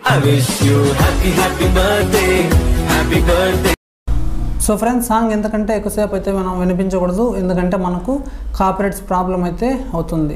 I wish you happy, happy birthday, happy birthday. So friends song ఎంతకంటే ఎక్కువసేపు అయితే మనం వినిపించకూడదు ఎందుకంటే మనకు కాపరేట్స్ ప్రాబ్లం అయితే అవుతుంది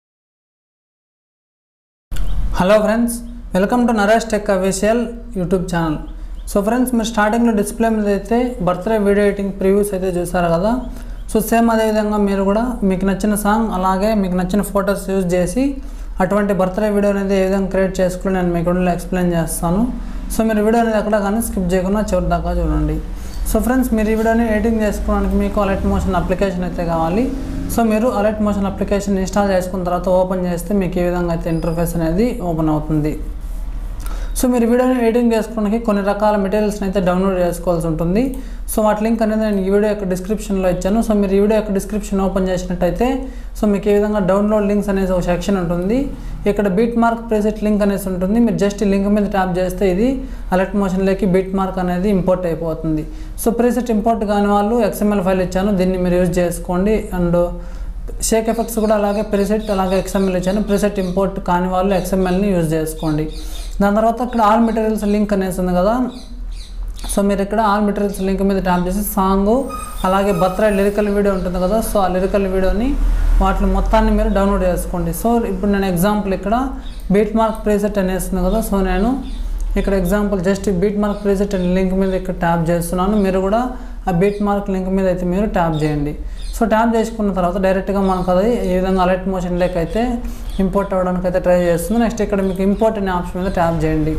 hello friends welcome to Naresh tech official YouTube channel so friends మీరు స్టార్టింగ్లో డిస్ప్లే మీద అయితే బర్త్డే వీడియో ఎడిటింగ్ ప్రివ్యూస్ అయితే చూసారు కదా సో సేమ్ అదేవిధంగా మీరు కూడా మీకు నచ్చిన సాంగ్ అలాగే మీకు నచ్చిన ఫొటోస్ యూజ్ చేసి అటువంటి బర్త్డే వీడియో అనేది ఏ విధంగా క్రియేట్ చేసుకుని నేను మీకు వీడియోలో ఎక్స్ప్లెయిన్ చేస్తాను సో మీరు వీడియో అనేది ఎక్కడ కానీ స్కిప్ చేయకుండా చివరి దాకా చూడండి సో ఫ్రెండ్స్ మీరు ఈ వీడియోని ఎడిటింగ్ చేసుకోవడానికి మీకు అలర్ట్ మోషన్ అప్లికేషన్ అయితే కావాలి సో మీరు అలర్ట్ మోషన్ అప్లికేషన్ ఇన్స్టాల్ చేసుకున్న తర్వాత ఓపెన్ చేస్తే మీకు ఈ విధంగా అయితే ఇంటర్ఫేస్ అనేది ఓపెన్ అవుతుంది సో మీరు వీడియోని ఎడిటింగ్ చేసుకోవడానికి కొన్ని రకాల మెటీరియల్స్ని అయితే డౌన్లోడ్ చేసుకోవాల్సి ఉంటుంది సో వాటి లింక్ అనేది నేను ఈ వీడియో యొక్క డిస్క్రిప్షన్లో ఇచ్చాను సో మీరు ఈ వీడియో యొక్క డిస్క్రిప్షన్ ఓపెన్ చేసినట్టయితే సో మీకు ఈ విధంగా డౌన్లోడ్ లింక్స్ అనేసి ఒక సెక్షన్ ఉంటుంది ఇక్కడ బీట్ మార్క్ ప్రెసెట్ లింక్ అనేసి ఉంటుంది మీరు జస్ట్ ఈ లింక్ మీద ట్యాప్ చేస్తే ఇది అలర్ట్ మోషన్లోకి బీట్ మార్క్ అనేది ఇంపోర్ట్ అయిపోతుంది సో ప్రెసెట్ ఇంపోర్ట్ కాని వాళ్ళు ఎక్స్ఎంఎల్ ఫైల్ ఇచ్చాను దీన్ని మీరు యూజ్ చేసుకోండి అండ్ షేక్ ఎఫెక్ట్స్ కూడా అలాగే ప్రిసెట్ అలాగే ఎక్స్ఎంఎల్ ఇచ్చాను ప్రిసెట్ ఇంపోర్ట్ కాని వాళ్ళు ఎక్స్ఎంఎల్ని యూజ్ చేసుకోండి దాని తర్వాత ఇక్కడ ఆల్ మెటీరియల్స్ లింక్ అనేసి ఉంది కదా సో మీరు ఇక్కడ ఆల్ మెటీరియల్స్ లింక్ మీద ట్యాప్ చేసి సాంగ్ అలాగే బర్త్డే లిరికల్ వీడియో ఉంటుంది కదా సో ఆ లిరికల్ వీడియోని వాటిని మొత్తాన్ని మీరు డౌన్లోడ్ చేసుకోండి సో ఇప్పుడు నేను ఎగ్జాంపుల్ ఇక్కడ బీట్ మార్క్ ప్రీసెట్ అనేస్తుంది కదా సో నేను ఇక్కడ example just beat mark preset అనే లింక్ మీద ఇక్కడ ట్యాప్ చేస్తున్నాను మీరు కూడా ఆ బీట్ మార్క్ లింక్ మీద అయితే మీరు ట్యాప్ చేయండి సో ట్యాప్ చేసుకున్న తర్వాత డైరెక్ట్గా మనకు అది ఈ విధంగా అలర్ట్ మోషన్ లేక అయితే ఇంపోర్ట్ అవ్వడానికి అయితే ట్రై చేస్తుంది నెక్స్ట్ ఇక్కడ మీకు ఇంపోర్ట్ అనే ఆప్షన్ మీద ట్యాప్ చేయండి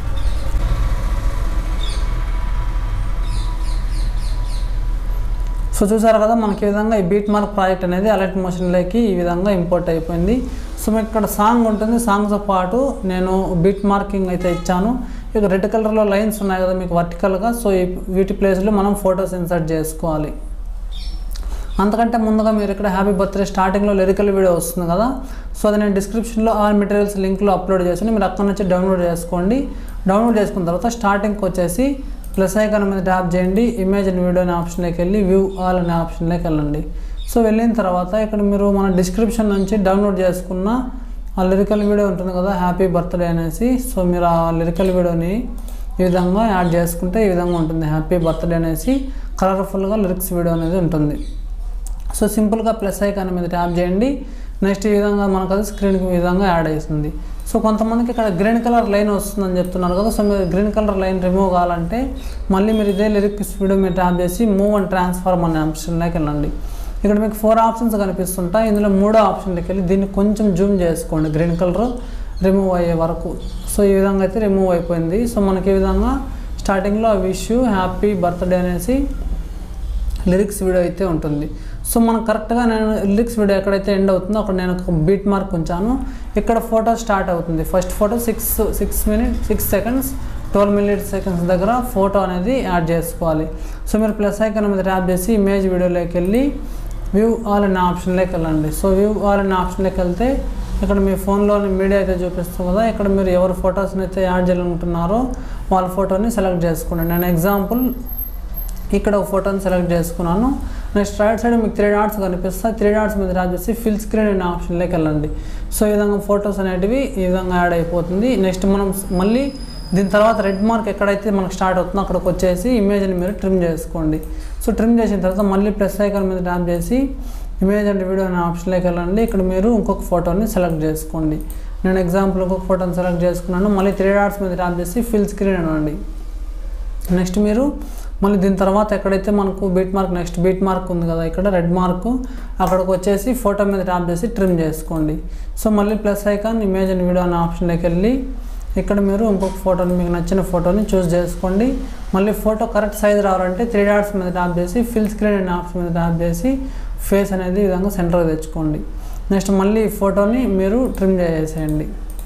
సో చూసారు కదా మనకి ఈ విధంగా ఈ బీట్ మార్క్ ప్రాజెక్ట్ అనేది అలర్ట్ మోషన్లోకి ఈ విధంగా ఇంపోర్ట్ అయిపోయింది సో మీకు ఇక్కడ సాంగ్ ఉంటుంది సాంగ్తో పాటు నేను బీట్ మార్కింగ్ అయితే ఇచ్చాను ఇక రెడ్ కలర్లో లైన్స్ ఉన్నాయి కదా మీకు వర్టికల్గా సో ఈ వీటి ప్లేస్లో మనం ఫొటోస్ ఇన్సర్ట్ చేసుకోవాలి అంతకంటే ముందుగా మీరు ఇక్కడ హ్యాపీ బర్త్డే స్టార్టింగ్లో లిరికల్ వీడియో వస్తుంది కదా సో అది నేను డిస్క్రిప్షన్లో ఆ మెటీరియల్స్ లింక్లో అప్లోడ్ చేసి మీరు అక్కడ నుంచి డౌన్లోడ్ చేసుకోండి డౌన్లోడ్ చేసుకున్న తర్వాత స్టార్టింగ్కి వచ్చేసి ప్లస్ ఐకాన్ మీద ట్యాప్ చేయండి ఇమేజ్ అండ్ వీడియో అనే ఆప్షన్లోకి వెళ్ళి వ్యూ ఆల్ అనే ఆప్షన్లోకి వెళ్ళండి సో వెళ్ళిన తర్వాత ఇక్కడ మీరు మన డిస్క్రిప్షన్ నుంచి డౌన్లోడ్ చేసుకున్న ఆ లిరికల్ వీడియో ఉంటుంది కదా హ్యాపీ బర్త్డే అనేసి సో మీరు ఆ లిరికల్ వీడియోని ఈ విధంగా యాడ్ చేసుకుంటే ఈ విధంగా ఉంటుంది హ్యాపీ బర్త్డే అనేసి కలర్ఫుల్గా లిరిక్స్ వీడియో అనేది ఉంటుంది సో సింపుల్గా ప్లస్ ఐకాన్ మీద ట్యాప్ చేయండి నెక్స్ట్ ఈ విధంగా మనకు అది స్క్రీన్కి ఈ విధంగా యాడ్ అవుతుంది సో కొంతమందికి ఇక్కడ గ్రీన్ కలర్ లైన్ వస్తుందని చెప్తున్నారు కదా సో మీరు గ్రీన్ కలర్ లైన్ రిమూవ్ కావాలంటే మళ్ళీ మీరు ఇదే లిరిక్స్ వీడియో మీద ట్యాప్ చేసి మూవ్ అండ్ ట్రాన్స్ఫార్మ్ అనే ఆప్షన్లోకి వెళ్ళండి ఇక్కడ మీకు ఫోర్ ఆప్షన్స్ కనిపిస్తుంటాయి ఇందులో మూడో ఆప్షన్లోకి వెళ్ళి దీన్ని కొంచెం జూమ్ చేసుకోండి గ్రీన్ కలర్ రిమూవ్ అయ్యే వరకు సో ఈ విధంగా అయితే రిమూవ్ అయిపోయింది సో మనకి ఈ విధంగా స్టార్టింగ్లో విష్ యూ హ్యాపీ బర్త్డే అనేసి లిరిక్స్ వీడియో అయితే ఉంటుంది సో మనం కరెక్ట్గా నేను లిరిక్స్ వీడియో ఎక్కడైతే ఎండ్ అవుతుందో అక్కడ నేను ఒక బీట్ మార్క్ ఉంచాను ఇక్కడ ఫోటో స్టార్ట్ అవుతుంది first photo six six minute six seconds twelve minute seconds దగ్గర ఫోటో అనేది యాడ్ చేసుకోవాలి సో మీరు ప్లస్ ఐకాన్ మీద ట్యాప్ చేసి ఇమేజ్ వీడియోలోకి వెళ్ళి వ్యూ ఆల్ అనే ఆప్షన్లోకి వెళ్ళండి సో వ్యూ ఆల్ అనే ఆప్షన్లోకి వెళ్తే ఇక్కడ మీ ఫోన్లోని మీడియా అయితే చూపిస్తుంది కదా ఇక్కడ మీరు ఎవరి ఫొటోస్ని అయితే యాడ్ చేయాలనుకుంటున్నారో వాళ్ళ ఫోటోని సెలెక్ట్ చేసుకోండి నేను ఎగ్జాంపుల్ ఇక్కడ ఒక ఫోటోని సెలెక్ట్ చేసుకున్నాను నెక్స్ట్ రైట్ సైడ్ మీకు త్రీ డాట్స్ కనిపిస్తాయి త్రీ డాట్స్ మీద ట్యాప్ చేసి ఫిల్ స్క్రీన్ అనే ఆప్షన్లోకి వెళ్ళండి సో ఈ విధంగా ఫొటోస్ అనేటివి ఈ విధంగా యాడ్ అయిపోతుంది నెక్స్ట్ మనం మళ్ళీ దీని తర్వాత రెడ్ మార్క్ ఎక్కడైతే మనకు స్టార్ట్ అవుతుందో అక్కడికి వచ్చేసి ఇమేజ్ని మీరు ట్రిమ్ చేసుకోండి సో ట్రిమ్ చేసిన తర్వాత మళ్ళీ ప్లస్ ఐకాన్ మీద ట్యాప్ చేసి ఇమేజ్ అండ్ వీడియో అనే ఆప్షన్లోకి వెళ్ళండి ఇక్కడ మీరు ఇంకొక ఫోటోని సెలెక్ట్ చేసుకోండి నేను ఎగ్జాంపుల్ ఇంకొక ఫోటోని సెలెక్ట్ చేసుకున్నాను మళ్ళీ త్రీ డాట్స్ మీద ట్యాప్ చేసి ఫిల్ స్క్రీన్ అనండి నెక్స్ట్ మీరు మళ్ళీ దీని తర్వాత ఎక్కడైతే మనకు beat mark next beat mark ఉంది కదా ఇక్కడ రెడ్ మార్క్ అక్కడికి వచ్చేసి ఫోటో మీద ట్యాప్ చేసి ట్రిమ్ చేసుకోండి సో మళ్ళీ plus icon image and video అనే ఆప్షన్లోకి వెళ్ళి ఇక్కడ మీరు ఇంకొక ఫోటోని మీకు నచ్చిన ఫోటోని చూస్ చేసుకోండి మళ్ళీ ఫోటో కరెక్ట్ సైజ్ రావాలంటే త్రీ డాట్స్ మీద ట్యాప్ చేసి ఫిల్ స్క్రీన్ అనే ఆప్షన్ మీద ట్యాప్ చేసి ఫేస్ అనేది ఈ విధంగా సెంటర్కి తెచ్చుకోండి నెక్స్ట్ మళ్ళీ ఈ ఫోటోని మీరు ట్రిమ్ చేసేయండి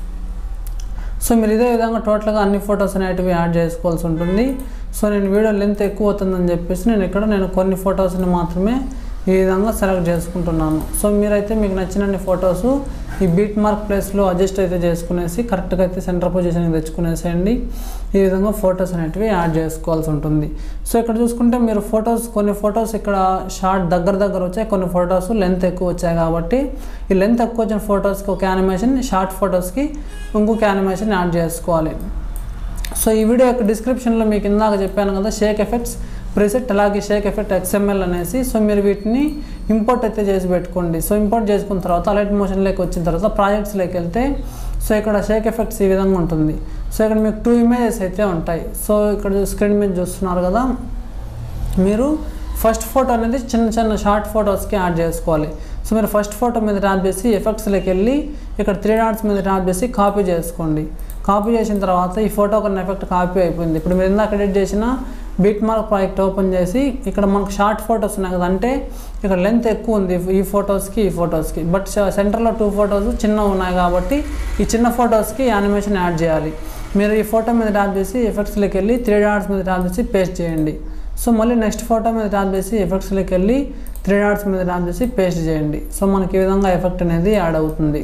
సో మీరు ఇదే విధంగా టోటల్గా అన్ని ఫొటోస్ అనేటివి యాడ్ చేసుకోవాల్సి ఉంటుంది సో నేను వీడియో లెంత్ ఎక్కువ అవుతుందని చెప్పేసి నేను ఇక్కడ నేను కొన్ని ఫొటోస్ని మాత్రమే ఈ విధంగా సెలెక్ట్ చేసుకుంటున్నాను సో మీరైతే మీకు నచ్చినన్ని ఫొటోస్ ఈ బీట్ మార్క్ ప్లేస్లో అడ్జస్ట్ అయితే చేసుకునేసి కరెక్ట్గా అయితే సెంటర్ పొజిషన్కి తెచ్చుకునేసేయండి ఈ విధంగా ఫొటోస్ అనేటివి యాడ్ చేసుకోవాల్సి ఉంటుంది సో ఇక్కడ చూసుకుంటే మీరు ఫొటోస్ కొన్ని ఫొటోస్ ఇక్కడ షార్ట్ దగ్గర దగ్గర వచ్చాయి కొన్ని ఫొటోస్ లెంత్ ఎక్కువ వచ్చాయి కాబట్టి ఈ లెంత్ ఎక్కువ వచ్చిన ఫొటోస్కి ఒక యానిమేషన్ షార్ట్ ఫొటోస్కి ఇంకొక యానిమేషన్ యాడ్ చేసుకోవాలి సో ఈ వీడియో యొక్క డిస్క్రిప్షన్లో మీకు ఇందాక చెప్పాను కదా షేక్ ఎఫెక్ట్స్ ప్రీసెట్ అలాగే షేక్ ఎఫెక్ట్ ఎక్స్ఎంఎల్ అనేసి సో మీరు వీటిని ఇంపోర్ట్ అయితే చేసి పెట్టుకోండి సో ఇంపోర్ట్ చేసుకున్న తర్వాత అలైట్ మోషన్లోకి వచ్చిన తర్వాత ప్రాజెక్ట్స్లోకి వెళ్తే సో ఇక్కడ షేక్ ఎఫెక్ట్స్ ఈ విధంగా ఉంటుంది సో ఇక్కడ మీకు టూ ఇమేజెస్ అయితే ఉంటాయి సో ఇక్కడ స్క్రీన్ మీద చూస్తున్నారు కదా మీరు ఫస్ట్ ఫోటో అనేది చిన్న చిన్న షార్ట్ ఫొటోస్కి యాడ్ చేసుకోవాలి సో మీరు ఫస్ట్ ఫోటో మీద ట్యాప్ చేసి ఎఫెక్ట్స్లోకి వెళ్ళి ఇక్కడ త్రీ డాట్స్ మీద ట్యాప్ చేసి కాపీ చేసుకోండి కాపీ చేసిన తర్వాత ఈ ఫోటో కొన్ని ఎఫెక్ట్ కాపీ అయిపోయింది ఇప్పుడు మీరు ఇందాక ఎడిట్ చేసిన బీట్ మార్క్ ప్రాజెక్ట్ ఓపెన్ చేసి ఇక్కడ మనకు షార్ట్ ఫొటోస్ ఉన్నాయి కదా అంటే ఇక్కడ లెంత్ ఎక్కువ ఉంది ఈ ఫొటోస్కి ఈ ఫొటోస్కి బట్ సెంటర్లో టూ ఫొటోస్ చిన్నవి ఉన్నాయి కాబట్టి ఈ చిన్న ఫొటోస్కి యానిమేషన్ యాడ్ చేయాలి మీరు ఈ ఫోటో మీద ట్యాప్ చేసి ఎఫెక్ట్స్లోకి వెళ్ళి త్రీ డాట్స్ మీద ట్యాప్ చేసి పేస్ట్ చేయండి సో మళ్ళీ నెక్స్ట్ ఫోటో మీద ట్యాప్ చేసి ఎఫెక్ట్స్లోకి వెళ్ళి త్రీ డాట్స్ మీద ట్యాప్ చేసి పేస్ట్ చేయండి సో మనకి ఈ విధంగా ఎఫెక్ట్ అనేది యాడ్ అవుతుంది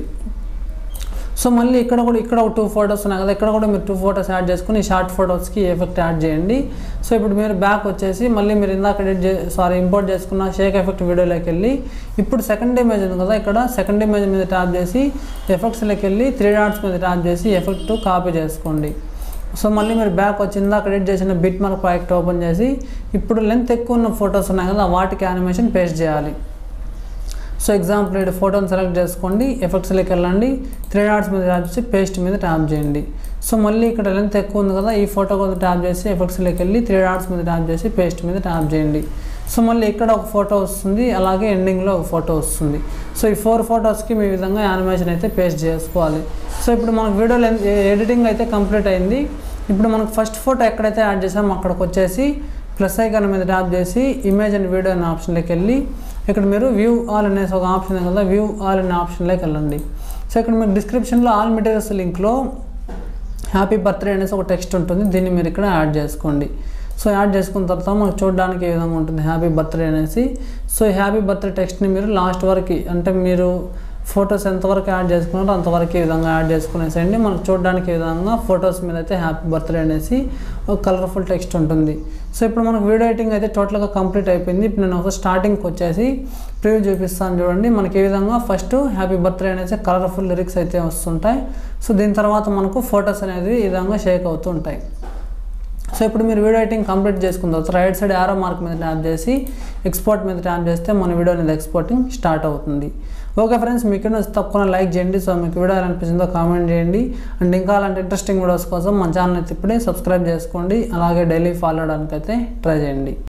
సో మళ్ళీ ఇక్కడ కూడా ఇక్కడ ఒక టూ ఫొటోస్ ఉన్నాయి కదా ఇక్కడ కూడా మీరు టూ ఫొటోస్ యాడ్ చేసుకుని షార్ట్ ఫొటోస్కి ఎఫెక్ట్ యాడ్ చేయండి సో ఇప్పుడు మీరు బ్యాక్ వచ్చేసి మళ్ళీ మీరు ఇందాక ఎడిట్ చే సారీ ఇంపోర్ట్ చేసుకున్న షేక్ ఎఫెక్ట్ వీడియోలోకి వెళ్ళి ఇప్పుడు సెకండ్ ఇమేజ్ ఉంది కదా ఇక్కడ సెకండ్ ఇమేజ్ మీద ట్యాప్ చేసి ఎఫెక్ట్స్లోకి వెళ్ళి త్రీ డాట్స్ మీద ట్యాప్ చేసి ఎఫెక్ట్ కాపీ చేసుకోండి సో మళ్ళీ మీరు బ్యాక్ వచ్చి ఇందాక ఎడిట్ చేసిన బిట్ మార్క్ ప్రాజెక్ట్ ఓపెన్ చేసి ఇప్పుడు లెంత్ ఎక్కువ ఉన్న ఫొటోస్ ఉన్నాయి కదా వాటికి యానిమేషన్ పేస్ట్ చేయాలి సో ఎగ్జాంపుల్ ఇక్కడ ఫోటోని సెలెక్ట్ చేసుకోండి ఎఫెక్ట్స్లోకి వెళ్ళండి త్రీ డాట్స్ మీద ట్యాప్ చేసి పేస్ట్ మీద ట్యాప్ చేయండి సో మళ్ళీ ఇక్కడ లెంత్ ఎక్కువ ఉంది కదా ఈ ఫోటో కూడా ట్యాప్ చేసి ఎఫెక్ట్స్లోకి వెళ్ళి త్రీ డాట్స్ మీద ట్యాప్ చేసి పేస్ట్ మీద ట్యాప్ చేయండి సో మళ్ళీ ఇక్కడ ఒక ఫోటో వస్తుంది అలాగే ఎండింగ్లో ఒక ఫోటో వస్తుంది సో ఈ ఫోర్ ఫొటోస్కి మీ విధంగా యానిమేషన్ అయితే పేస్ట్ చేసుకోవాలి సో ఇప్పుడు మనకు వీడియో లెంత్ ఎడిటింగ్ అయితే కంప్లీట్ అయింది ఇప్పుడు మనకు ఫస్ట్ ఫోటో ఎక్కడైతే యాడ్ చేసామో అక్కడికి వచ్చేసి ప్లస్ ఐకాన్ మీద ట్యాప్ చేసి ఇమేజ్ అండ్ వీడియో అనే ఆప్షన్లోకి వెళ్ళి ఇక్కడ మీరు వ్యూ ఆల్ అనేసి ఒక ఆప్షన్ ఉంది కదా వ్యూ ఆల్ అనే ఆప్షన్లోకి వెళ్ళండి సో ఇక్కడ మీకు డిస్క్రిప్షన్లో ఆల్ మెటీరియల్స్ లింక్లో హ్యాపీ బర్త్డే అనేసి ఒక టెక్స్ట్ ఉంటుంది దీన్ని మీరు ఇక్కడ యాడ్ చేసుకోండి సో యాడ్ చేసుకున్న తర్వాత మనకు చూడడానికి ఏ విధంగా ఉంటుంది హ్యాపీ బర్త్డే అనేసి సో ఈ హ్యాపీ బర్త్డే టెక్స్ట్ని మీరు లాస్ట్ వరకు అంటే మీరు ఫొటోస్ ఎంతవరకు యాడ్ చేసుకున్నారో అంతవరకు ఈ విధంగా యాడ్ చేసుకునేసేయండి మనకు చూడడానికి ఈ విధంగా ఫొటోస్ మీద అయితే హ్యాపీ బర్త్డే అనేసి ఒక కలర్ఫుల్ టెక్స్ట్ ఉంటుంది సో ఇప్పుడు మనకు వీడియో ఎడిటింగ్ అయితే టోటల్గా కంప్లీట్ అయిపోయింది ఇప్పుడు నేను ఒక స్టార్టింగ్కి వచ్చేసి ప్రివ్యూ చూపిస్తాను చూడండి మనకి ఏ విధంగా ఫస్ట్ హ్యాపీ బర్త్డే అనేసి కలర్ఫుల్ లిరిక్స్ అయితే వస్తుంటాయి సో దీని తర్వాత మనకు ఫొటోస్ అనేది ఈ విధంగా షేక్ అవుతూ ఉంటాయి సో ఇప్పుడు మీరు వీడియో ఎడిటింగ్ కంప్లీట్ చేసుకున్న తర్వాత రైట్ సైడ్ యారో మార్క్ మీద ట్యాప్ చేసి ఎక్స్పోర్ట్ మీద ట్యాప్ చేస్తే మన వీడియో అనేది ఎక్స్పోర్టింగ్ స్టార్ట్ అవుతుంది ఓకే ఫ్రెండ్స్ మీకు తప్పకుండా లైక్ చేయండి సో మీకు వీడియో ఎలా అనిపించిందో కామెంట్ చేయండి అండ్ ఇంకా అలాంటి ఇంట్రెస్టింగ్ వీడియోస్ కోసం మన ఛానల్ అయితే ఇప్పుడే సబ్స్క్రైబ్ చేసుకోండి అలాగే డైలీ ఫాలో అవడానికి అయితే ట్రై చేయండి